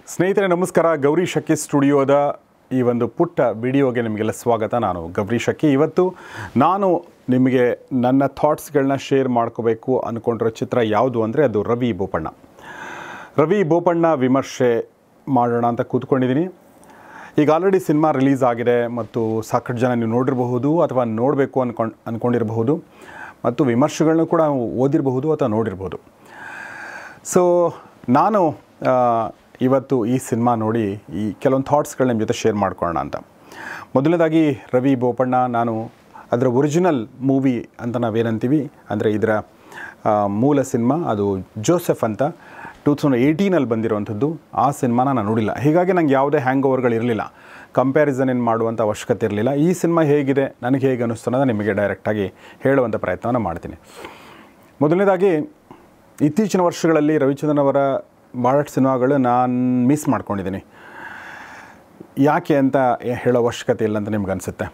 ಸ್ನೇಹಿತರೆ ನಮಸ್ಕಾರ ಗೌರಿ ಶಕ್ಕಿ ಸ್ಟುಡಿಯೋದ ಈ ಒಂದು ಪುಟ್ಟ ವಿಡಿಯೋಗೆ ನಿಮಗೆಲ್ಲ ಸ್ವಾಗತ ನಾನು ಗೌರಿ ಶಕ್ಕಿ ಇವತ್ತು ನಾನು ನಿಮಗೆ ನನ್ನ ಥಾಟ್ಸ್ಗಳನ್ನ ಶೇರ್ ಮಾಡ್ಕೋಬೇಕು ಅಂದ್ಕೊಂಡಿರೋ ಚಿತ್ರ ಯಾವುದು ಅಂದರೆ ಅದು ರವಿ ಬೋಪಣ್ಣ ರವಿ ಬೋಪಣ್ಣ ವಿಮರ್ಶೆ ಮಾಡೋಣ ಅಂತ ಕೂತ್ಕೊಂಡಿದ್ದೀನಿ ಈಗ ಆಲ್ರೆಡಿ ಸಿನಿಮಾ ರಿಲೀಸ್ ಆಗಿದೆ ಮತ್ತು ಸಾಕಷ್ಟು ಜನ ನೀವು ನೋಡಿರಬಹುದು ಅಥವಾ ನೋಡಬೇಕು ಅನ್ಕೊಂಡು ಅಂದ್ಕೊಂಡಿರಬಹುದು ಮತ್ತು ವಿಮರ್ಶೆಗಳನ್ನೂ ಕೂಡ ಓದಿರಬಹುದು ಅಥವಾ ನೋಡಿರಬಹುದು ಸೊ ನಾನು ಆ, ಇವತ್ತು ಈ ಸಿನಿಮಾ ನೋಡಿ ಈ ಕೆಲವೊಂದು ಥಾಟ್ಸ್ಗಳನ್ನ ನಿಮ್ಮ ಜೊತೆ ಶೇರ್ ಮಾಡ್ಕೊಳ್ಳೋಣ ಅಂತ ಮೊದಲನೇದಾಗಿ ರವಿ ಬೋಪಣ್ಣ ನಾನು ಅದರ ಒರಿಜಿನಲ್ ಮೂವಿ ಅಂತ ನಾವೇನಂತೀವಿ ಅಂದರೆ ಇದರ ಆ, ಮೂಲ ಸಿನಿಮಾ ಅದು ಜೋಸೆಫ್ ಅಂತ ಟೂ ತೌಸಂಡ್ ಏಯ್ಟೀನಲ್ಲಿ ಬಂದಿರುವಂಥದ್ದು ಆ ಸಿನಿಮಾನ ನಾನು ನೋಡಿಲ್ಲ ಹೀಗಾಗಿ ನಂಗೆ ಯಾವುದೇ ಹ್ಯಾಂಗ್ ಓವರ್ಗಳಿರಲಿಲ್ಲ ಕಂಪ್ಯಾರಿಸನ್ ಏನು ಮಾಡುವಂಥ ಅವಶ್ಯಕತೆ ಇರಲಿಲ್ಲ ಈ ಸಿನಿಮಾ ಹೇಗಿದೆ ನನಗೆ ಹೇಗೆ ಅನ್ನಿಸ್ತು ಅನ್ನೋದು ನಿಮಗೆ ಡೈರೆಕ್ಟಾಗಿ ಹೇಳುವಂಥ ಪ್ರಯತ್ನವನ್ನು ಮಾಡ್ತೀನಿ ಮೊದಲನೇದಾಗಿ ಇತ್ತೀಚಿನ ವರ್ಷಗಳಲ್ಲಿ ರವಿಚಂದ್ರನ್ ಅವರ ಭಾಳಷ್ಟು ಸಿನಿಮಾಗಳು ನಾನು ಮಿಸ್ ಮಾಡ್ಕೊಂಡಿದ್ದೀನಿ ಯಾಕೆ ಅಂತ ಹೇಳೋ ಅವಶ್ಯಕತೆ ಇಲ್ಲ ಅಂತ ನಿಮ್ಗೆ ಅನಿಸುತ್ತೆ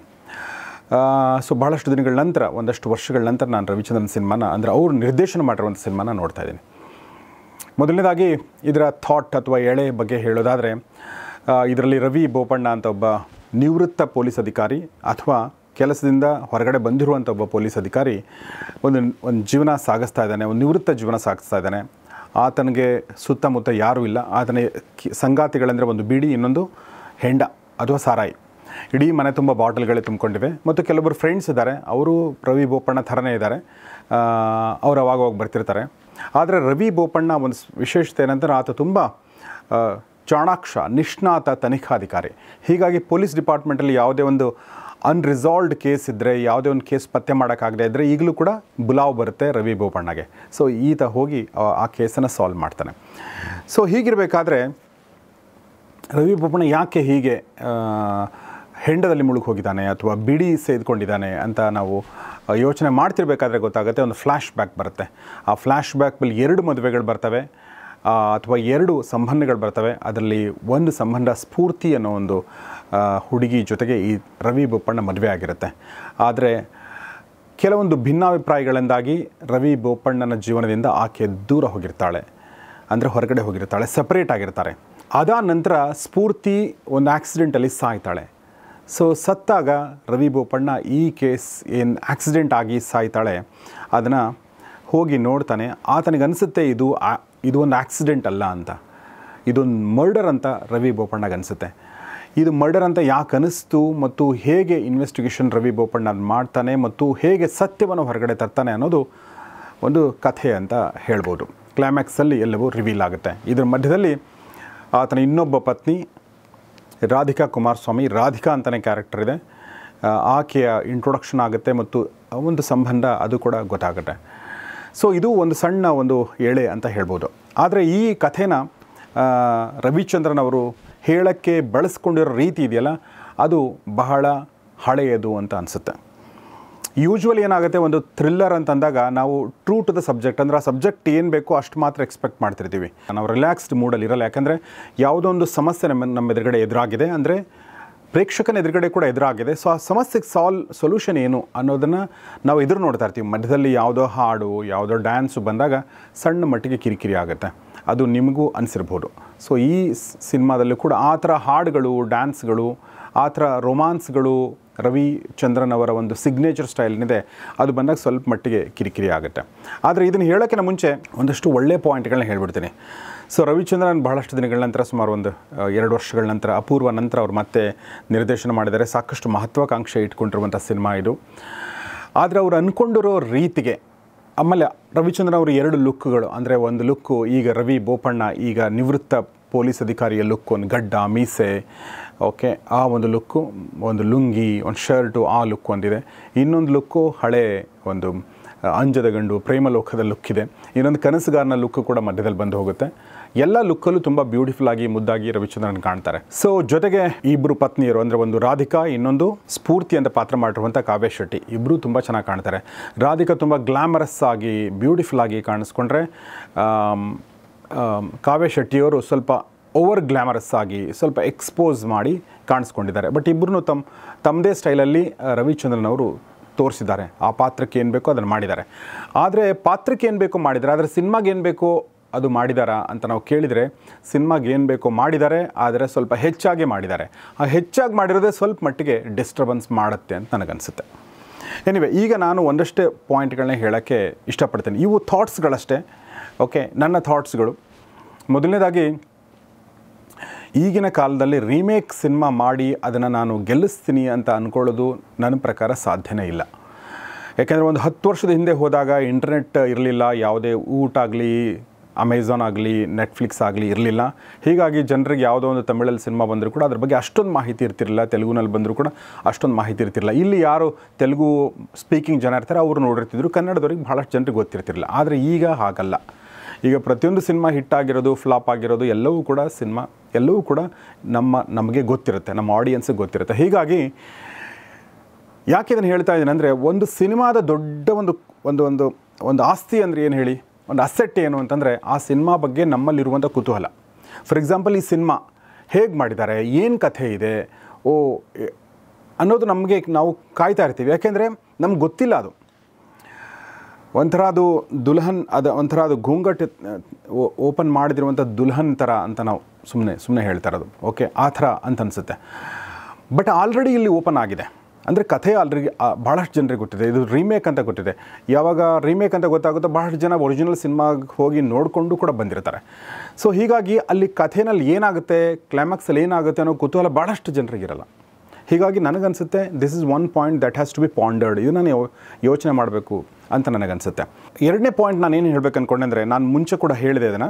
ಸೊ ಭಾಳಷ್ಟು ದಿನಗಳ ನಂತರ ಒಂದಷ್ಟು ವರ್ಷಗಳ ನಂತರ ನಾನು ರವಿಚಂದ್ರನ್ ಸಿನಿಮಾನ ಅಂದರೆ ಅವರು ನಿರ್ದೇಶನ ಮಾಡಿರುವಂಥ ಸಿನಿಮಾನ ನೋಡ್ತಾ ಇದ್ದೀನಿ ಮೊದಲನೇದಾಗಿ ಇದರ ಥಾಟ್ ಅಥವಾ ಎಳೆ ಬಗ್ಗೆ ಹೇಳೋದಾದರೆ ಇದರಲ್ಲಿ ರವಿ ಬೋಪಣ್ಣ ಅಂತ ಒಬ್ಬ ನಿವೃತ್ತ ಪೊಲೀಸ್ ಅಧಿಕಾರಿ ಅಥವಾ ಕೆಲಸದಿಂದ ಹೊರಗಡೆ ಬಂದಿರುವಂಥ ಒಬ್ಬ ಪೊಲೀಸ್ ಅಧಿಕಾರಿ ಒಂದು ಒಂದು ಜೀವನ ಸಾಗಿಸ್ತಾ ಇದ್ದಾನೆ ಒಂದು ನಿವೃತ್ತ ಜೀವನ ಸಾಗಿಸ್ತಾ ಇದ್ದಾನೆ ಆತನಿಗೆ ಸುತ್ತಮುತ್ತ ಯಾರೂ ಇಲ್ಲ ಆತನ ಕಿ- ಸಂಗಾತಿಗಳಂದರೆ ಒಂದು ಬೀಡಿ ಇನ್ನೊಂದು ಹೆಂಡ ಅಥವಾ ಸಾರಾಯಿ ಇಡೀ ಮನೆ ತುಂಬ ಬಾಟಲ್ಗಳೇ ತುಂಬಿಕೊಂಡಿವೆ ಮತ್ತು ಕೆಲವೊಬ್ಬರು ಫ್ರೆಂಡ್ಸ್ ಇದ್ದಾರೆ ಅವರು ರವಿ ಬೋಪಣ್ಣ ಥರನೇ ಇದ್ದಾರೆ ಅವ್ರು ಅವಾಗ ಹೋಗಿ ಬರ್ತಿರ್ತಾರೆ ಆದರೆ ರವಿ ಬೋಪಣ್ಣ ಒಂದು ಸ್- ವಿಶೇಷತೆ ಏನಂದ್ರೆ ಆತ ತುಂಬ ಆ, ಚಾಣಾಕ್ಷ ನಿಷ್ಣಾತ ತನಿಖಾಧಿಕಾರಿ ಹೀಗಾಗಿ ಪೊಲೀಸ್ ಡಿಪಾರ್ಟ್ಮೆಂಟಲ್ಲಿ ಯಾವುದೇ ಒಂದು ಅನ್ರಿಸಾಲ್ವ್ಡ್ ಕೇಸ್ ಇದ್ದರೆ ಯಾವುದೇ ಒಂದು ಕೇಸ್ ಪತ್ತೆ ಮಾಡೋಕ್ಕಾಗದೇ ಇದ್ದರೆ ಈಗಲೂ ಕೂಡ ಬುಲಾವ್ ಬರುತ್ತೆ ರವಿ ಬೋಪಣ್ಣಗೆ ಸೊ ಈತ ಹೋಗಿ ಆ- ಆ ಕೇಸನ್ನು ಸಾಲ್ವ್ ಮಾಡ್ತಾನೆ ಸೊ ಹೀಗಿರಬೇಕಾದ್ರೆ ರವಿ ಬೋಪಣ್ಣ ಯಾಕೆ ಹೀಗೆ ಆ, ಹೆಂಡದಲ್ಲಿ ಮುಳುಗಿ ಹೋಗಿದ್ದಾನೆ ಅಥವಾ ಬಿಡಿ ಸೇದ್ಕೊಂಡಿದ್ದಾನೆ ಅಂತ ನಾವು ಆ, ಯೋಚನೆ ಮಾಡ್ತಿರ್ಬೇಕಾದ್ರೆ ಗೊತ್ತಾಗುತ್ತೆ ಒಂದು ಫ್ಲ್ಯಾಶ್ ಬ್ಯಾಕ್ ಬರುತ್ತೆ ಆ ಫ್ಲ್ಯಾಶ್ ಬ್ಯಾಕ್ನಲ್ಲಿ ಎರಡು ಮದುವೆಗಳು ಬರ್ತವೆ ಆ, ಅಥವಾ ಎರಡು ಸಂಬಂಧಗಳು ಬರ್ತವೆ ಅದರಲ್ಲಿ ಒಂದು ಸಂಬಂಧ ಸ್ಫೂರ್ತಿ ಅನ್ನೋ ಒಂದು ಆ, ಹುಡುಗಿ ಜೊತೆಗೆ ಈ ರವಿ ಬೋಪಣ್ಣ ಮದುವೆ ಆಗಿರುತ್ತೆ ಆದರೆ ಕೆಲವೊಂದು ಭಿನ್ನಾಭಿಪ್ರಾಯಗಳಿಂದಾಗಿ ರವಿ ಬೋಪಣ್ಣನ ಜೀವನದಿಂದ ಆಕೆ ದೂರ ಹೋಗಿರ್ತಾಳೆ ಅಂದರೆ ಹೊರಗಡೆ ಹೋಗಿರ್ತಾಳೆ ಸಪ್ರೇಟ್ ಆಗಿರ್ತಾರೆ ಅದಾದ ನಂತರ ಸ್ಫೂರ್ತಿ ಒಂದು ಆಕ್ಸಿಡೆಂಟಲ್ಲಿ ಸಾಯ್ತಾಳೆ ಸೊ ಸತ್ತಾಗ ರವಿ ಬೋಪಣ್ಣ ಈ ಕೇಸ್ ಏನು ಆಕ್ಸಿಡೆಂಟ್ ಆಗಿ ಸಾಯ್ತಾಳೆ ಅದನ್ನು ಹೋಗಿ ನೋಡ್ತಾನೆ ಆತನಿಗೆ ಅನಿಸುತ್ತೆ ಇದು ಆ- ಇದು ಒಂದು ಆಕ್ಸಿಡೆಂಟ್ ಅಲ್ಲ ಅಂತ ಇದೊಂದು ಮರ್ಡರ್ ಅಂತ ರವಿ ಬೋಪಣ್ಣಗೆ ಅನಿಸುತ್ತೆ ಇದು ಮರ್ಡರ್ ಅಂತ ಯಾಕೆ ಅನಿಸ್ತು ಮತ್ತು ಹೇಗೆ ಇನ್ವೆಸ್ಟಿಗೇಷನ್ ರವಿ ಬೋಪಣ್ಣ ಅದ್ ಮಾಡ್ತಾನೆ ಮತ್ತು ಹೇಗೆ ಸತ್ಯವನ್ನು ಹೊರಗಡೆ ತರ್ತಾನೆ ಅನ್ನೋದು ಒಂದು ಕಥೆ ಅಂತ ಹೇಳ್ಬೋದು ಕ್ಲೈಮ್ಯಾಕ್ಸಲ್ಲಿ ಎಲ್ಲವೂ ರಿವೀಲ್ ಆಗುತ್ತೆ ಇದರ ಮಧ್ಯದಲ್ಲಿ ಆತನ ಇನ್ನೊಬ್ಬ ಪತ್ನಿ ರಾಧಿಕಾ ಕುಮಾರಸ್ವಾಮಿ ರಾಧಿಕಾ ಅಂತಲೇ ಕ್ಯಾರೆಕ್ಟರ್ ಇದೆ ಆ, ಆಕೆಯ ಇಂಟ್ರೊಡಕ್ಷನ್ ಆಗುತ್ತೆ ಮತ್ತು ಒಂದು ಸಂಬಂಧ ಅದು ಕೂಡ ಗೊತ್ತಾಗುತ್ತೆ ಸೊ ಇದು ಒಂದು ಸಣ್ಣ ಒಂದು ಎಳೆ ಅಂತ ಹೇಳ್ಬೋದು ಆದರೆ ಈ ಕಥೆನ ಆ, ರವಿಚಂದ್ರನ್ ಅವರು ಹೇಳಕ್ಕೆ ಬಳಸ್ಕೊಂಡಿರೋ ರೀತಿ ಇದೆಯಲ್ಲ ಅದು ಬಹಳ ಹಳೆಯದು ಅಂತ ಅನಿಸುತ್ತೆ ಯೂಶ್ವಲಿ ಏನಾಗುತ್ತೆ ಒಂದು ಥ್ರಿಲ್ಲರ್ ಅಂತಂದಾಗ ನಾವು ಟ್ರೂ ಟು ದ ಸಬ್ಜೆಕ್ಟ್ ಅಂದರೆ ಆ ಸಬ್ಜೆಕ್ಟ್ ಏನು ಬೇಕೋ ಅಷ್ಟು ಮಾತ್ರ ಎಕ್ಸ್ಪೆಕ್ಟ್ ಮಾಡ್ತಿರ್ತೀವಿ ನಾವು ರಿಲ್ಯಾಕ್ಸ್ಡ್ ಮೂಡಲ್ಲಿ ಇರಲ್ಲ ಯಾಕಂದರೆ ಯಾವುದೋ ಒಂದು ಸಮಸ್ಯೆ ನಮ್ಮ ನಮ್ಮ ಎದುರುಗಡೆ ಎದುರಾಗಿದೆ ಅಂದರೆ ಪ್ರೇಕ್ಷಕನ ಎದುರುಗಡೆ ಕೂಡ ಎದುರಾಗಿದೆ ಸೊ ಆ ಸಮಸ್ಯೆಗೆ ಸಾಲ್ ಸೊಲ್ಯೂಷನ್ ಏನು ಅನ್ನೋದನ್ನು ನಾವು ಎದುರು ನೋಡ್ತಾ ಇರ್ತೀವಿ ಮಧ್ಯದಲ್ಲಿ ಯಾವುದೋ ಹಾಡು ಯಾವುದೋ ಡ್ಯಾನ್ಸು ಬಂದಾಗ ಸಣ್ಣ ಮಟ್ಟಿಗೆ ಕಿರಿಕಿರಿ ಆಗುತ್ತೆ ಅದು ನಿಮಗೂ ಅನಿಸಿರ್ಬೋದು ಸೊ ಈ ಸ್- ಸಿನಿಮಾದಲ್ಲೂ ಕೂಡ ಆ ಥರ ಹಾಡುಗಳು ಡ್ಯಾನ್ಸ್ಗಳು ಆ ಥರ ರೊಮಾನ್ಸ್ಗಳು ರವಿ ಚಂದ್ರನ್ ಅವರ ಒಂದು ಸಿಗ್ನೇಚರ್ ಸ್ಟೈಲ್ ಏನಿದೆ ಅದು ಬಂದಾಗ ಸ್ವಲ್ಪ ಮಟ್ಟಿಗೆ ಕಿರಿಕಿರಿ ಆಗುತ್ತೆ ಆದರೆ ಇದನ್ನು ಹೇಳೋಕ್ಕಿಂತ ಮುಂಚೆ ಒಂದಷ್ಟು ಒಳ್ಳೆಯ ಪಾಯಿಂಟ್ಗಳನ್ನ ಹೇಳ್ಬಿಡ್ತೀನಿ ಸೊ ರವಿಚಂದ್ರನ್ ಬಹಳಷ್ಟು ದಿನಗಳ ನಂತರ ಸುಮಾರು ಒಂದು ಆ, ಎರಡು ವರ್ಷಗಳ ನಂತರ ಅಪೂರ್ವ ನಂತರ ಅವ್ರು ಮತ್ತೆ ನಿರ್ದೇಶನ ಮಾಡಿದ್ದಾರೆ ಸಾಕಷ್ಟು ಮಹತ್ವಾಕಾಂಕ್ಷೆ ಇಟ್ಕೊಂಡಿರುವಂಥ ಸಿನಿಮಾ ಇದು ಆದರೆ ಅವ್ರು ಅಂದ್ಕೊಂಡಿರೋ ರೀತಿಗೆ ಆಮೇಲೆ ರವಿಚಂದ್ರನ್ ಅವರು ಎರಡು ಲುಕ್ಗಳು ಅಂದರೆ ಒಂದು ಲುಕ್ಕು ಈಗ ರವಿ ಬೋಪಣ್ಣ ಈಗ ನಿವೃತ್ತ ಪೊಲೀಸ್ ಅಧಿಕಾರಿಯ ಲುಕ್ ಒಂದು ಗಡ್ಡ ಮೀಸೆ ಓಕೆ ಆ ಒಂದು ಲುಕ್ಕು ಒಂದು ಲುಂಗಿ ಒಂದು ಶರ್ಟು ಆ ಲುಕ್ ಒಂದಿದೆ ಇನ್ನೊಂದು ಲುಕ್ಕು ಹಳೆ ಒಂದು ಆ, ಅಂಜದ ಗಂಡು ಪ್ರೇಮಲೋಕದ ಲುಕ್ ಇದೆ ಇನ್ನೊಂದು ಕನಸುಗಾರನ ಲುಕ್ ಕೂಡ ಮಧ್ಯದಲ್ಲಿ ಬಂದು ಹೋಗುತ್ತೆ ಎಲ್ಲ ಲುಕ್ಕಲ್ಲೂ ತುಂಬ ಬ್ಯೂಟಿಫುಲ್ ಆಗಿ ಮುದ್ದಾಗಿ ರವಿಚಂದ್ರನ್ ಕಾಣ್ತಾರೆ ಸೊ ಜೊತೆಗೆ ಇಬ್ಬರು ಪತ್ನಿಯರು ಅಂದರೆ ಒಂದು ರಾಧಿಕಾ ಇನ್ನೊಂದು ಸ್ಫೂರ್ತಿ ಅಂತ ಪಾತ್ರ ಮಾಡಿರುವಂಥ ಕಾವ್ಯ ಶೆಟ್ಟಿ ಇಬ್ಬರು ತುಂಬ ಚೆನ್ನಾಗಿ ಕಾಣ್ತಾರೆ ರಾಧಿಕಾ ತುಂಬ ಗ್ಲಾಮರಸ್ ಆಗಿ ಬ್ಯೂಟಿಫುಲ್ ಆಗಿ ಕಾಣಿಸ್ಕೊಂಡ್ರೆ ಆಮ್, ಆಮ್, ಕಾವ್ಯ ಶೆಟ್ಟಿಯವರು ಸ್ವಲ್ಪ ಓವರ್ ಗ್ಲಾಮರಸ್ ಆಗಿ ಸ್ವಲ್ಪ ಎಕ್ಸ್ಪೋಸ್ ಮಾಡಿ ಕಾಣಿಸ್ಕೊಂಡಿದ್ದಾರೆ ಬಟ್ ಇಬ್ಬರೂ ತಮ್ಮ ತಮ್ಮದೇ ಸ್ಟೈಲಲ್ಲಿ ಆ, ರವಿಚಂದ್ರನ್ ಅವರು ತೋರಿಸಿದ್ದಾರೆ ಆ ಪಾತ್ರಕ್ಕೆ ಏನು ಬೇಕೋ ಅದನ್ನು ಮಾಡಿದ್ದಾರೆ ಆದರೆ ಪಾತ್ರಕ್ಕೆ ಏನು ಬೇಕೋ ಮಾಡಿದ್ದಾರೆ ಆದರೆ ಸಿನಿಮಾಗೆ ಏನು ಬೇಕೋ ಅದು ಮಾಡಿದಾರಾ ಅಂತ ನಾವು ಕೇಳಿದರೆ ಸಿನಿಮಾಗೆ ಏನು ಬೇಕೋ ಮಾಡಿದ್ದಾರೆ ಆದರೆ ಸ್ವಲ್ಪ ಹೆಚ್ಚಾಗಿ ಮಾಡಿದ್ದಾರೆ ಆ ಹೆಚ್ಚಾಗಿ ಮಾಡಿರೋದೇ ಸ್ವಲ್ಪ ಮಟ್ಟಿಗೆ ಡಿಸ್ಟರ್ಬೆನ್ಸ್ ಮಾಡುತ್ತೆ ಅಂತ ನನಗನ್ಸುತ್ತೆ ಎನಿವೆ ಈಗ ನಾನು ಒಂದಷ್ಟೇ ಪಾಯಿಂಟ್ಗಳನ್ನ ಹೇಳೋಕ್ಕೆ ಇಷ್ಟಪಡ್ತೀನಿ ಇವು ಥಾಟ್ಸ್ಗಳಷ್ಟೇ ಓಕೆ ನನ್ನ ಥಾಟ್ಸ್ಗಳು ಮೊದಲನೇದಾಗಿ ಈಗಿನ ಕಾಲದಲ್ಲಿ ರೀಮೇಕ್ ಸಿನಿಮಾ ಮಾಡಿ ಅದನ್ನು ನಾನು ಗೆಲ್ಲಿಸ್ತೀನಿ ಅಂತ ಅಂದ್ಕೊಳ್ಳೋದು ನನ್ನ ಪ್ರಕಾರ ಸಾಧ್ಯನೇ ಇಲ್ಲ ಯಾಕೆಂದರೆ ಒಂದು ಹತ್ತು ವರ್ಷದ ಹಿಂದೆ ಹೋದಾಗ ಇಂಟರ್ನೆಟ್ ಇರಲಿಲ್ಲ ಯಾವುದೇ ಊಟ ಆಗಲಿ ಅಮೆಝಾನ್ ಆಗಲಿ ನೆಟ್ಫ್ಲಿಕ್ಸ್ ಆಗಲಿ ಇರಲಿಲ್ಲ ಹೀಗಾಗಿ ಜನರಿಗೆ ಯಾವುದೋ ಒಂದು ತಮಿಳಲ್ಲಿ ಸಿನಿಮಾ ಬಂದರೂ ಕೂಡ ಅದ್ರ ಬಗ್ಗೆ ಅಷ್ಟೊಂದು ಮಾಹಿತಿ ಇರ್ತಿರಲಿಲ್ಲ ತೆಲುಗುನಲ್ಲಿ ಬಂದರೂ ಕೂಡ ಅಷ್ಟೊಂದು ಮಾಹಿತಿ ಇರ್ತಿರಲಿಲ್ಲ ಇಲ್ಲಿ ಯಾರು ತೆಲುಗು ಸ್ಪೀಕಿಂಗ್ ಜನ ಇರ್ತಾರೆ ಅವರು ನೋಡಿರ್ತಿದ್ರು ಕನ್ನಡದವ್ರಿಗೆ ಭಾಳಷ್ಟು ಜನರಿಗೆ ಗೊತ್ತಿರ್ತಿರಲಿಲ್ಲ ಆದರೆ ಈಗ ಹಾಗಲ್ಲ ಈಗ ಪ್ರತಿಯೊಂದು ಸಿನಿಮಾ ಹಿಟ್ ಆಗಿರೋದು ಫ್ಲಾಪ್ ಆಗಿರೋದು ಎಲ್ಲವೂ ಕೂಡ ಸಿನಿಮಾ ಎಲ್ಲವೂ ಕೂಡ ನಮ್ಮ ನಮಗೆ ಗೊತ್ತಿರುತ್ತೆ ನಮ್ಮ ಆಡಿಯನ್ಸಿಗೆ ಗೊತ್ತಿರುತ್ತೆ ಹೀಗಾಗಿ ಯಾಕೆ ಇದನ್ನು ಹೇಳ್ತಾ ಇದ್ದೀನಿ ಅಂದರೆ ಒಂದು ಸಿನಿಮಾದ ದೊಡ್ಡ ಒಂದು ಒಂದು ಒಂದು ಒಂದು ಆಸ್ತಿ ಅಂದರೆ ಏನು ಹೇಳಿ ಒಂದು ಅಸೆಟ್ ಏನು ಅಂತಂದರೆ ಆ ಸಿನಿಮಾ ಬಗ್ಗೆ ನಮ್ಮಲ್ಲಿರುವಂಥ ಕುತೂಹಲ ಫಾರ್ ಎಕ್ಸಾಂಪಲ್ ಈ ಸಿನಿಮಾ ಹೇಗೆ ಮಾಡಿದ್ದಾರೆ ಏನು ಕಥೆ ಇದೆ ಓ ಎ- ಅನ್ನೋದು ನಮಗೆ ನಾವು ಕಾಯ್ತಾ ಇರ್ತೀವಿ ಯಾಕೆಂದರೆ ನಮ್ಗೆ ಗೊತ್ತಿಲ್ಲ ಅದು ಒಂಥರ ಅದು ದುಲ್ಹನ್ ಅದು ಒಂಥರ ಅದು ಘೂಂಗಟ್ ಓಪನ್ ಮಾಡಿದಿರುವಂಥ ದುಲ್ಹನ್ ಥರ ಅಂತ ನಾವು ಸುಮ್ಮನೆ ಸುಮ್ಮನೆ ಹೇಳ್ತಾ ಇರೋದು ಓಕೆ ಆ ಥರ ಅಂತ ಅನಿಸುತ್ತೆ ಬಟ್ ಆಲ್ರೆಡಿ ಇಲ್ಲಿ ಓಪನ್ ಆಗಿದೆ ಅಂದರೆ ಕಥೆ ಆಲ್ರೆಡಿ ಭಾಳಷ್ಟು ಜನರಿಗೆ ಗೊತ್ತಿದೆ ಇದು ರೀಮೇಕ್ ಅಂತ ಗೊತ್ತಿದೆ ಯಾವಾಗ ರೀಮೇಕ್ ಅಂತ ಗೊತ್ತಾಗುತ್ತೋ ಭಾಳಷ್ಟು ಜನ ಒರಿಜಿನಲ್ ಸಿನಿಮಾಗೆ ಹೋಗಿ ನೋಡಿಕೊಂಡು ಕೂಡ ಬಂದಿರ್ತಾರೆ ಸೊ ಹೀಗಾಗಿ ಅಲ್ಲಿ ಕಥೆನಲ್ಲಿ ಏನಾಗುತ್ತೆ ಕ್ಲೈಮ್ಯಾಕ್ಸಲ್ಲಿ ಏನಾಗುತ್ತೆ ಅನ್ನೋ ಕುತೂಹಲ ಭಾಳಷ್ಟು ಜನರಿಗಿರಲ್ಲ ಹೀಗಾಗಿ ನನಗನ್ಸುತ್ತೆ this is one point that has to be pondered ಇದು ನಾನು ಯೋ- ಯೋಚನೆ ಮಾಡಬೇಕು ಅಂತ ನನಗನ್ಸುತ್ತೆ ಎರಡನೇ ಪಾಯಿಂಟ್ ನಾನು ಏನು ಹೇಳಬೇಕು ಅಂದ್ಕೊಂಡೆ ಅಂದರೆ ನಾನು ಮುಂಚೆ ಕೂಡ ಹೇಳಿದೆ ಇದನ್ನು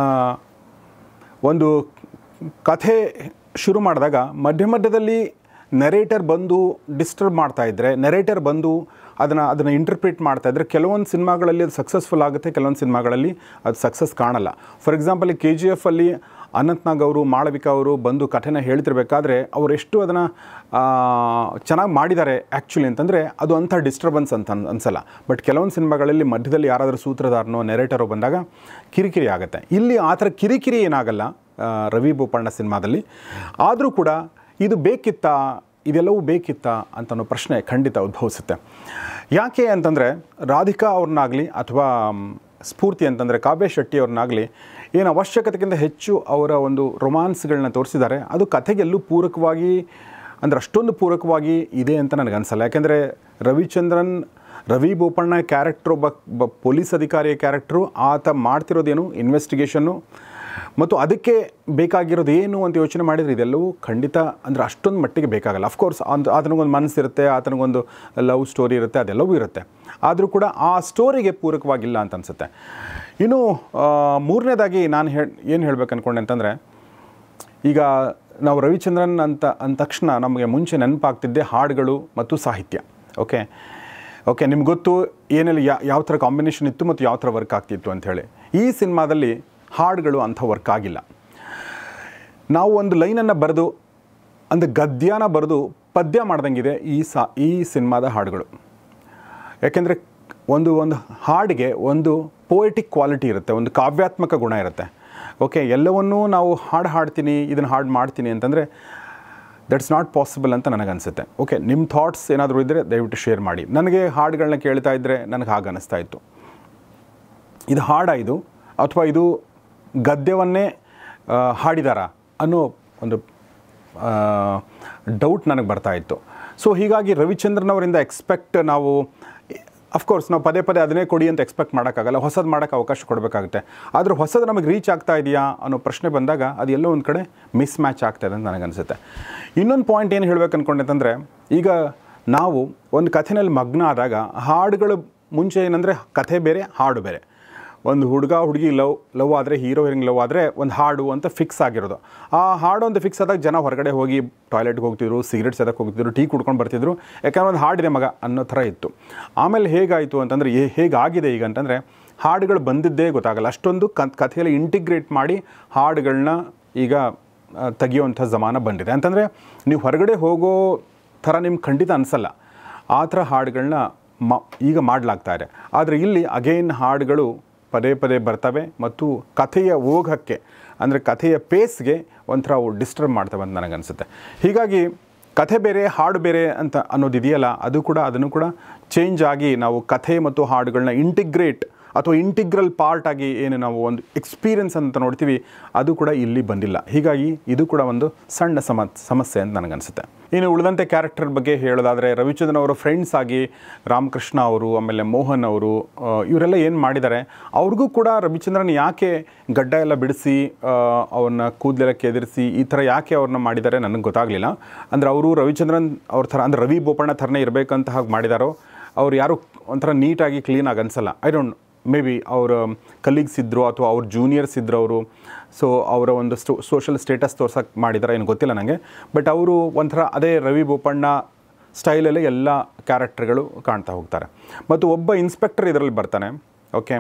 ಒಂದು ಕಥೆ ಶುರು ಮಾಡಿದಾಗ ಮಧ್ಯ ಮಧ್ಯದಲ್ಲಿ ನೆರೇಟರ್ ಬಂದು ಡಿಸ್ಟರ್ಬ್ ಮಾಡ್ತಾ ಇದ್ದರೆ ನೆರೇಟರ್ ಬಂದು ಅದನ್ನು ಅದನ್ನು ಇಂಟರ್ಪ್ರಿಟ್ ಮಾಡ್ತಾ ಇದ್ದರೆ ಕೆಲವೊಂದು ಸಿನಿಮಾಗಳಲ್ಲಿ ಅದು ಸಕ್ಸಸ್ಫುಲ್ ಆಗುತ್ತೆ ಕೆಲವೊಂದು ಸಿನಿಮಾಗಳಲ್ಲಿ ಅದು ಸಕ್ಸಸ್ ಕಾಣಲ್ಲ ಫಾರ್ ಎಕ್ಸಾಂಪಲ್ ಕೆ ಜಿ ಎಫಲ್ಲಿ ಅನಂತ್ನಾಗ್ ಅವರು ಮಾಳವಿಕಾ ಅವರು ಬಂದು ಕಥೆನ ಹೇಳ್ತಿರ್ಬೇಕಾದ್ರೆ ಅವ್ರು ಎಷ್ಟು ಅದನ್ನು ಚೆನ್ನಾಗಿ ಮಾಡಿದ್ದಾರೆ ಆ್ಯಕ್ಚುಲಿ ಅಂತಂದರೆ ಅದು ಅಂಥ ಡಿಸ್ಟರ್ಬೆನ್ಸ್ ಅಂತ ಅನ್- ಅನ್ಸಲ್ಲ ಬಟ್ ಕೆಲವೊಂದು ಸಿನಿಮಾಗಳಲ್ಲಿ ಮಧ್ಯದಲ್ಲಿ ಯಾರಾದರೂ ಸೂತ್ರಧಾರನೋ ನೆರೇಟರೋ ಬಂದಾಗ ಕಿರಿಕಿರಿ ಆಗುತ್ತೆ ಇಲ್ಲಿ ಆ ಥರ ಕಿರಿಕಿರಿ ಏನಾಗಲ್ಲ ಆ, ರವಿ ಬೋಪಣ್ಣ ಸಿನಿಮಾದಲ್ಲಿ ಆದರೂ ಕೂಡ ಇದು ಬೇಕಿತ್ತಾ ಇದೆಲ್ಲವೂ ಬೇಕಿತ್ತಾ ಅಂತ ಅನ್ನೋ ಪ್ರಶ್ನೆ ಖಂಡಿತ ಉದ್ಭವಿಸುತ್ತೆ ಯಾಕೆ ಅಂತಂದರೆ ರಾಧಿಕಾ ಅವ್ರನ್ನಾಗಲಿ ಅಥವಾ ಮ್, ಸ್ಫೂರ್ತಿ ಅಂತಂದರೆ ಕಾವ್ಯ ಶೆಟ್ಟಿ ಅವ್ರನ್ನಾಗಲಿ ಏನು ಅವಶ್ಯಕತೆಗಿಂತ ಹೆಚ್ಚು ಅವರ ಒಂದು ರೊಮಾನ್ಸ್ಗಳನ್ನ ತೋರಿಸಿದ್ದಾರೆ ಅದು ಕಥೆಗೆಲ್ಲೂ ಪೂರಕವಾಗಿ ಅಂದರೆ ಅಷ್ಟೊಂದು ಪೂರಕವಾಗಿ ಇದೆ ಅಂತ ನನಗನ್ಸಲ್ಲ ಯಾಕೆಂದರೆ ರವಿಚಂದ್ರನ್ ರವಿ ಬೋಪಣ್ಣ ಕ್ಯಾರೆಕ್ಟ್ರು ಒಬ್ಬ ಒಬ್ಬ ಪೊಲೀಸ್ ಅಧಿಕಾರಿಯ ಕ್ಯಾರೆಕ್ಟ್ರು ಆತ ಮಾಡ್ತಿರೋದೇನು ಇನ್ವೆಸ್ಟಿಗೇಷನ್ನು ಮತ್ತು ಅದಕ್ಕೆ ಬೇಕಾಗಿರೋದು ಏನು ಅಂತ ಯೋಚನೆ ಮಾಡಿದರೆ ಇದೆಲ್ಲವೂ ಖಂಡಿತ ಅಂದರೆ ಅಷ್ಟೊಂದು ಮಟ್ಟಿಗೆ ಬೇಕಾಗಲ್ಲ ಅಫ್ಕೋರ್ಸ್ ಅಂತ ಆತನಿಗೊಂದು ಮನಸ್ಸಿರುತ್ತೆ ಆತನಿಗೊಂದು ಲವ್ ಸ್ಟೋರಿ ಇರುತ್ತೆ ಅದೆಲ್ಲವೂ ಇರುತ್ತೆ ಆದರೂ ಕೂಡ ಆ ಸ್ಟೋರಿಗೆ ಪೂರಕವಾಗಿಲ್ಲ ಅಂತ ಅನಿಸುತ್ತೆ ಇನ್ನು ಆ, ಮೂರನೇದಾಗಿ ನಾನು ಹೇಳಿ ಏನು ಹೇಳ್ಬೇಕು ಅಂದ್ಕೊಂಡೆ ಅಂತಂದರೆ ಈಗ ನಾವು ರವಿಚಂದ್ರನ್ ಅಂತ ಅಂದ ತಕ್ಷಣ ನಮಗೆ ಮುಂಚೆ ನೆನಪಾಗ್ತಿದ್ದೆ ಹಾಡುಗಳು ಮತ್ತು ಸಾಹಿತ್ಯ ಓಕೆ ಓಕೆ ನಿಮ್ಗೆ ಗೊತ್ತು ಏನೆಲ್ಲ ಯಾ ಯಾವ ಥರ ಕಾಂಬಿನೇಷನ್ ಇತ್ತು ಮತ್ತು ಯಾವ ಥರ ವರ್ಕ್ ಆಗ್ತಿತ್ತು ಅಂಥೇಳಿ ಈ ಸಿನಿಮಾದಲ್ಲಿ ಹಾಡುಗಳು ಅಂಥ ವರ್ಕ್ ಆಗಿಲ್ಲ ನಾವು ಒಂದು ಲೈನನ್ನು ಬರೆದು ಒಂದು ಗದ್ಯನ ಬರೆದು ಪದ್ಯ ಮಾಡ್ದಂಗಿದೆ ಈ ಸಾ ಈ ಸಿನಿಮಾದ ಹಾಡುಗಳು ಯಾಕೆಂದರೆ ಒಂದು ಒಂದು ಹಾಡಿಗೆ ಒಂದು ಪೋಯಟಿಕ್ ಕ್ವಾಲಿಟಿ ಇರುತ್ತೆ ಒಂದು ಕಾವ್ಯಾತ್ಮಕ ಗುಣ ಇರುತ್ತೆ ಓಕೆ ಎಲ್ಲವನ್ನೂ ನಾವು ಹಾಡು ಹಾಡ್ತೀನಿ ಇದನ್ನು ಹಾಡು ಮಾಡ್ತೀನಿ ಅಂತಂದರೆ ದಟ್ಸ್ ನಾಟ್ ಪಾಸಿಬಲ್ ಅಂತ ನನಗನ್ಸುತ್ತೆ ಓಕೆ ನಿಮ್ಮ ಥಾಟ್ಸ್ ಏನಾದರೂ ಇದ್ದರೆ ದಯವಿಟ್ಟು ಶೇರ್ ಮಾಡಿ ನನಗೆ ಹಾಡುಗಳನ್ನ ಕೇಳ್ತಾ ಇದ್ದರೆ ನನಗೆ ಹಾಗೆ ಅನ್ನಿಸ್ತಾ ಇತ್ತು ಇದು ಹಾಡ ಇದು ಅಥವಾ ಇದು ಗದ್ಯವನ್ನೇ ಆ, ಹಾಡಿದಾರಾ ಅನ್ನೋ ಒಂದು ಡೌಟ್ ನನಗೆ ಬರ್ತಾ ಇತ್ತು ಸೊ ಹೀಗಾಗಿ ರವಿಚಂದ್ರನ್ ಅವರಿಂದ ಎಕ್ಸ್ಪೆಕ್ಟ್ ನಾವು ಅಫ್ಕೋರ್ಸ್ ನಾವು ಪದೇ ಪದೇ ಅದನ್ನೇ ಕೊಡಿ ಅಂತ ಎಕ್ಸ್ಪೆಕ್ಟ್ ಮಾಡೋಕ್ಕಾಗಲ್ಲ ಹೊಸದು ಮಾಡೋಕ್ಕೆ ಅವಕಾಶ ಕೊಡಬೇಕಾಗುತ್ತೆ ಆದರೂ ಹೊಸದು ನಮಗೆ ರೀಚ್ ಆಗ್ತಾ ಇದೆಯಾ ಅನ್ನೋ ಪ್ರಶ್ನೆ ಬಂದಾಗ ಅದು ಎಲ್ಲೋ ಒಂದು ಕಡೆ ಮಿಸ್ ಮ್ಯಾಚ್ ಆಗ್ತಾ ಇದೆ ಅಂತ ನನಗನ್ಸುತ್ತೆ ಇನ್ನೊಂದು ಪಾಯಿಂಟ್ ಏನು ಹೇಳಬೇಕು ಅಂದ್ಕೊಂಡೆ ಅಂತಂದರೆ ಈಗ ನಾವು ಒಂದು ಕಥೆನಲ್ಲಿ ಮಗ್ನ ಆದಾಗ ಹಾಡುಗಳು ಮುಂಚೆ ಏನಂದರೆ ಕಥೆ ಬೇರೆ ಹಾಡು ಬೇರೆ ಒಂದು ಹುಡುಗ ಹುಡುಗಿ ಲವ್ ಲವ್ ಆದರೆ ಹೀರೋ ಹೀರೋಯಿನ್ ಲವ್ ಆದರೆ ಒಂದು ಹಾಡು ಅಂತ ಫಿಕ್ಸ್ ಆಗಿರೋದು ಆ ಹಾಡು ಅಂತ ಫಿಕ್ಸ್ ಆದಾಗ ಜನ ಹೊರಗಡೆ ಹೋಗಿ ಟಾಯ್ಲೆಟ್ಗೆ ಹೋಗ್ತಿದ್ರು ಸಿಗರೇಟ್ ಸೇದಕ್ಕೆ ಹೋಗ್ತಿದ್ರು ಟೀ ಕುಡ್ಕೊಂಡು ಬರ್ತಿದ್ರು ಯಾಕಂದ್ರೆ ಒಂದು ಹಾಡಿದೆ ಮಗ ಅನ್ನೋ ಥರ ಇತ್ತು ಆಮೇಲೆ ಹೇಗಾಯಿತು ಅಂತಂದರೆ ಏ ಹೇಗಾಗಿದೆ ಈಗ ಅಂತಂದರೆ ಹಾಡುಗಳು ಬಂದಿದ್ದೇ ಗೊತ್ತಾಗಲ್ಲ ಅಷ್ಟೊಂದು ಕ ಕಥೆಯಲ್ಲಿ ಇಂಟಿಗ್ರೇಟ್ ಮಾಡಿ ಹಾಡುಗಳನ್ನ ಈಗ ಆ, ತೆಗಿಯುವಂಥ ಜಮಾನ ಬಂದಿದೆ ಅಂತಂದರೆ ನೀವು ಹೊರಗಡೆ ಹೋಗೋ ಥರ ನಿಮ್ಗೆ ಖಂಡಿತ ಅನಿಸಲ್ಲ ಆ ಥರ ಹಾಡುಗಳನ್ನ ಮ ಈಗ ಮಾಡಲಾಗ್ತಾ ಇದೆ ಆದರೆ ಇಲ್ಲಿ ಅಗೈನ್ ಹಾಡುಗಳು ಪದೇ ಪದೇ ಬರ್ತವೆ ಮತ್ತು ಕಥೆಯ ಓಘಕ್ಕೆ ಅಂದರೆ ಕಥೆಯ ಪೇಸ್ಗೆ ಒಂಥರ ಅವು ಡಿಸ್ಟರ್ಬ್ ಮಾಡ್ತವೆ ಅಂತ ನನಗನ್ಸುತ್ತೆ ಹೀಗಾಗಿ ಕಥೆ ಬೇರೆ ಹಾಡು ಬೇರೆ ಅಂತ ಅನ್ನೋದು ಇದೆಯಲ್ಲ ಅದು ಕೂಡ ಅದನ್ನು ಕೂಡ ಚೇಂಜ್ ಆಗಿ ನಾವು ಕಥೆ ಮತ್ತು ಹಾಡುಗಳನ್ನ ಇಂಟಿಗ್ರೇಟ್ ಅಥವಾ ಇಂಟಿಗ್ರಲ್ ಪಾರ್ಟ್ ಆಗಿ ಏನು ನಾವು ಒಂದು ಎಕ್ಸ್ಪೀರಿಯನ್ಸ್ ಅಂತ ನೋಡ್ತೀವಿ ಅದು ಕೂಡ ಇಲ್ಲಿ ಬಂದಿಲ್ಲ ಹೀಗಾಗಿ ಇದು ಕೂಡ ಒಂದು ಸಣ್ಣ ಸಮ ಸಮಸ್ಯೆ ಅಂತ ನನಗನ್ಸುತ್ತೆ ಇನ್ನು ಉಳಿದಂತೆ ಕ್ಯಾರೆಕ್ಟರ್ ಬಗ್ಗೆ ಹೇಳೋದಾದರೆ ರವಿಚಂದ್ರನ್ ಅವರ ಫ್ರೆಂಡ್ಸ್ ಆಗಿ ರಾಮಕೃಷ್ಣ ಅವರು ಆಮೇಲೆ ಮೋಹನ್ ಅವರು ಆ, ಇವರೆಲ್ಲ ಏನು ಮಾಡಿದ್ದಾರೆ ಅವ್ರಿಗೂ ಕೂಡ ರವಿಚಂದ್ರನ್ ಯಾಕೆ ಗಡ್ಡ ಎಲ್ಲ ಬಿಡಿಸಿ ಅವನ್ನ ಕೂದಲೆಲ್ಲ ಕೆದರಿಸಿ ಈ ಥರ ಯಾಕೆ ಅವ್ರನ್ನ ಮಾಡಿದ್ದಾರೆ ನನಗೆ ಗೊತ್ತಾಗಲಿಲ್ಲ ಅಂದರೆ ಅವರು ರವಿಚಂದ್ರನ್ ಅವ್ರ ಥರ ಅಂದರೆ ರವಿ ಬೋಪಣ್ಣ ಥರನೇ ಇರಬೇಕಂತ ಹಾಗೆ ಮಾಡಿದಾರೋ ಅವ್ರು ಯಾರು ಒಂಥರ ನೀಟಾಗಿ ಕ್ಲೀನಾಗಿ ಅನಿಸಲ್ಲ ಐ ಡೋಂಟ್ ಮೇ ಬಿ ಅವರ ಕಲೀಗ್ಸ್ ಇದ್ದರು ಅಥವಾ ಅವ್ರ ಜೂನಿಯರ್ಸ್ ಇದ್ದರು ಅವರು ಸೊ ಅವರ ಒಂದು ಸ್ಟೋ ಸೋಷಲ್ ಸ್ಟೇಟಸ್ ತೋರ್ಸೋಕ್ಕೆ ಮಾಡಿದಾರೆ ಏನು ಗೊತ್ತಿಲ್ಲ ನನಗೆ ಬಟ್ ಅವರು ಒಂಥರ ಅದೇ ರವಿ ಬೋಪಣ್ಣ ಸ್ಟೈಲಲ್ಲೇ ಎಲ್ಲ ಕ್ಯಾರೆಕ್ಟರ್ಗಳು ಕಾಣ್ತಾ ಹೋಗ್ತಾರೆ ಮತ್ತು ಒಬ್ಬ ಇನ್ಸ್ಪೆಕ್ಟರ್ ಇದರಲ್ಲಿ ಬರ್ತಾನೆ ಓಕೆ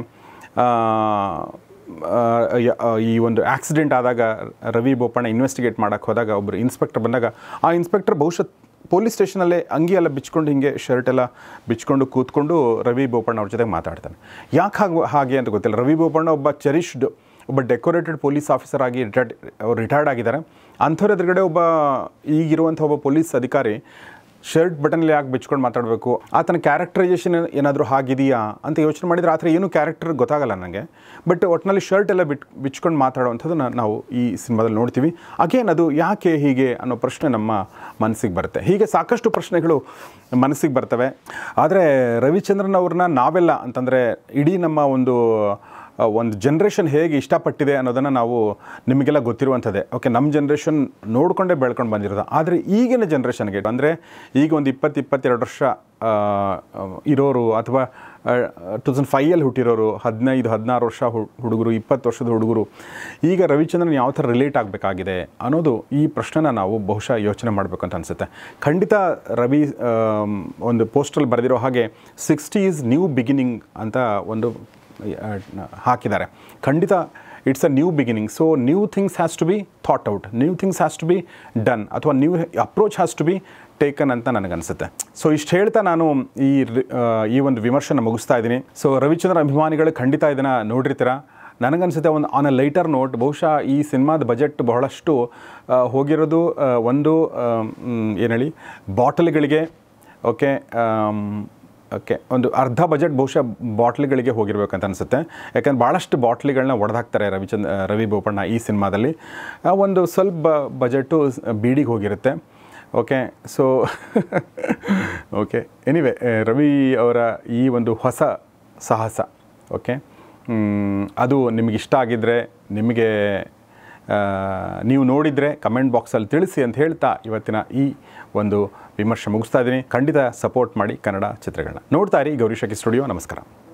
ಈ ಒಂದು ಆಕ್ಸಿಡೆಂಟ್ ಆದಾಗ ರವಿ ಬೋಪಣ್ಣ ಇನ್ವೆಸ್ಟಿಗೇಟ್ ಮಾಡೋಕ್ಕೆ ಹೋದಾಗ ಒಬ್ಬರು ಇನ್ಸ್ಪೆಕ್ಟರ್ ಬಂದಾಗ ಆ ಇನ್ಸ್ಪೆಕ್ಟರ್ ಬಹುಶಃ ಪೊಲೀಸ್ ಸ್ಟೇಷನಲ್ಲೇ ಅಂಗಿ ಎಲ್ಲ ಬಿಚ್ಕೊಂಡು ಹಿಂಗೆ ಶರ್ಟ್ ಎಲ್ಲ ಬಿಚ್ಕೊಂಡು ಕೂತ್ಕೊಂಡು ರವಿ ಬೋಪಣ್ಣ ಅವ್ರ ಜೊತೆ ಮಾತಾಡ್ತಾನೆ ಯಾಕೆ ಹಾಗೆ ಹಾಗೆ ಅಂತ ಗೊತ್ತಿಲ್ಲ ರವಿ ಬೋಪಣ್ಣ ಒಬ್ಬ ಚೆರಿಷ್ಡ್ ಒಬ್ಬ ಡೆಕೋರೇಟೆಡ್ ಪೊಲೀಸ್ ಆಫೀಸರ್ ಆಗಿ ರಿಟೈರ್ಡ್ ಅವ್ರು ರಿಟೈರ್ಡ್ ಆಗಿದ್ದಾರೆ ಅಂಥವ್ರ ಎದುರುಗಡೆ ಒಬ್ಬ ಈಗಿರುವಂಥ ಒಬ್ಬ ಪೊಲೀಸ್ ಅಧಿಕಾರಿ ಶರ್ಟ್ ಬಟನಲ್ಲಿ ಯಾಕೆ ಬಿಚ್ಕೊಂಡು ಮಾತಾಡಬೇಕು ಆತನ ಕ್ಯಾರೆಕ್ಟರೈಸೇಷನ್ ಏನಾದರೂ ಹಾಗಿದೆಯಾ ಅಂತ ಯೋಚನೆ ಮಾಡಿದರೆ ಆ ಥರ ಏನು ಕ್ಯಾರೆಕ್ಟರ್ ಗೊತ್ತಾಗಲ್ಲ ನನಗೆ ಬಟ್ ಒಟ್ಟಿನಲ್ಲಿ ಶರ್ಟ್ ಎಲ್ಲ ಬಿಟ್ ಬಿಚ್ಕೊಂಡು ಮಾತಾಡುವಂಥದ್ದನ್ನ ನಾವು ಈ ಸಿನಿಮಾದಲ್ಲಿ ನೋಡ್ತೀವಿ ಅಗೇನ್ ಅದು ಯಾಕೆ ಹೀಗೆ ಅನ್ನೋ ಪ್ರಶ್ನೆ ನಮ್ಮ ಮನಸ್ಸಿಗೆ ಬರುತ್ತೆ ಹೀಗೆ ಸಾಕಷ್ಟು ಪ್ರಶ್ನೆಗಳು ಮನಸ್ಸಿಗೆ ಬರ್ತವೆ ಆದರೆ ರವಿಚಂದ್ರನ್ ಅವ್ರನ್ನ ನಾವೆಲ್ಲ ಅಂತಂದರೆ ಇಡೀ ನಮ್ಮ ಒಂದು ಆ, ಒಂದು ಜನ್ರೇಷನ್ ಹೇಗೆ ಇಷ್ಟಪಟ್ಟಿದೆ ಅನ್ನೋದನ್ನು ನಾವು ನಿಮಗೆಲ್ಲ ಗೊತ್ತಿರುವಂಥದ್ದೇ ಓಕೆ ನಮ್ಮ ಜನ್ರೇಷನ್ ನೋಡ್ಕೊಂಡೇ ಬೆಳ್ಕೊಂಡು ಬಂದಿರೋದು ಆದರೆ ಈಗಿನ ಜನ್ರೇಷನ್ಗೆ ಅಂದರೆ ಈಗ ಒಂದು ಇಪ್ಪತ್ತು ಇಪ್ಪತ್ತೆರಡು ವರ್ಷ ಆ, ಆ, ಇರೋರು ಅಥವಾ ಟು ತೌಸಂಡ್ ಫೈಯಲ್ಲಿ ಹುಟ್ಟಿರೋರು ಹದಿನೈದು ಹದಿನಾರು ವರ್ಷ ಹು- ಹುಡುಗರು ಇಪ್ಪತ್ತು ವರ್ಷದ ಹುಡುಗರು ಈಗ ರವಿಚಂದ್ರನ್ ಯಾವ ಥರ ರಿಲೇಟ್ ಆಗಬೇಕಾಗಿದೆ ಅನ್ನೋದು ಈ ಪ್ರಶ್ನೆನ ನಾವು ಬಹುಶಃ ಯೋಚನೆ ಮಾಡಬೇಕು ಅಂತ ಅನಿಸುತ್ತೆ ಖಂಡಿತ ರವಿ ಆಮ್, ಒಂದು ಪೋಸ್ಟಲ್ಲಿ ಬರೆದಿರೋ ಹಾಗೆ ಸಿಕ್ಸ್ಟಿ ಈಸ್ ನ್ಯೂ ಬಿಗಿನಿಂಗ್ ಅಂತ ಒಂದು ಆ, ಹಾಕಿದ್ದಾರೆ ಖಂಡಿತ it's a new beginning so new things has to be thought out new things has to be done ಅಥವಾ new approach has to be taken ಅಂತ ನನಗನ್ಸುತ್ತೆ ಸೊ ಇಷ್ಟು ಹೇಳ್ತಾ ನಾನು ಈ ರಿ- ಆ, ಈ ಒಂದು ವಿಮರ್ಶೆನ ಮುಗಿಸ್ತಾ ಇದ್ದೀನಿ ಸೊ ರವಿಚಂದ್ರ ಅಭಿಮಾನಿಗಳು ಖಂಡಿತ ಇದನ್ನು ನೋಡಿರ್ತೀರ ನನಗನ್ಸುತ್ತೆ ಒಂದು ಆನ್ ಅ ಲೈಟರ್ ನೋಟ್ ಬಹುಶಃ ಈ ಸಿನಿಮಾದ ಬಜೆಟ್ ಬಹಳಷ್ಟು ಆ, ಹೋಗಿರೋದು ಆ, ಒಂದು ಏನು ಹೇಳಿ ಬಾಟಲ್ಗಳಿಗೆ ಓಕೆ ಓಕೆ ಒಂದು ಅರ್ಧ ಬಜೆಟ್ ಬಹುಶಃ ಬಾಟ್ಲಿಗಳಿಗೆ ಹೋಗಿರ್ಬೇಕಂತ ಅನಿಸುತ್ತೆ ಯಾಕಂದ್ರೆ ಭಾಳಷ್ಟು ಬಾಟ್ಲಿಗಳನ್ನ ಒಡೆದಾಕ್ತಾರೆ ರವಿಚಂದ್ರ ರವಿ ಬೋಪಣ್ಣ ಈ ಸಿನಿಮಾದಲ್ಲಿ ಆ, ಒಂದು ಸ್ವಲ್ಪ ಬಜೆಟು ಬೀಡಿಗೆ ಹೋಗಿರುತ್ತೆ okay so okay anyway Ravi ಅವರ ಈ ಒಂದು ಹೊಸ ಸಾಹಸ ಓಕೆ ಮ್, ಅದು ನಿಮಗೆ ಇಷ್ಟ ಆಗಿದ್ದರೆ ನಿಮಗೆ ಆ, ನೀವು ನೋಡಿದರೆ ಕಮೆಂಟ್ ಬಾಕ್ಸಲ್ಲಿ ತಿಳಿಸಿ ಅಂತ ಹೇಳ್ತಾ ಇವತ್ತಿನ ಈ ಒಂದು ವಿಮರ್ಶೆ ಮುಗಿಸ್ತಾ ಇದ್ದೀನಿ ಖಂಡಿತ ಸಪೋರ್ಟ್ ಮಾಡಿ ಕನ್ನಡ ಚಿತ್ರಗಳನ್ನ ನೋಡ್ತಾ ಇರಿ ಗೌರಿ ಶಕಿ ಸ್ಟುಡಿಯೋ ನಮಸ್ಕಾರ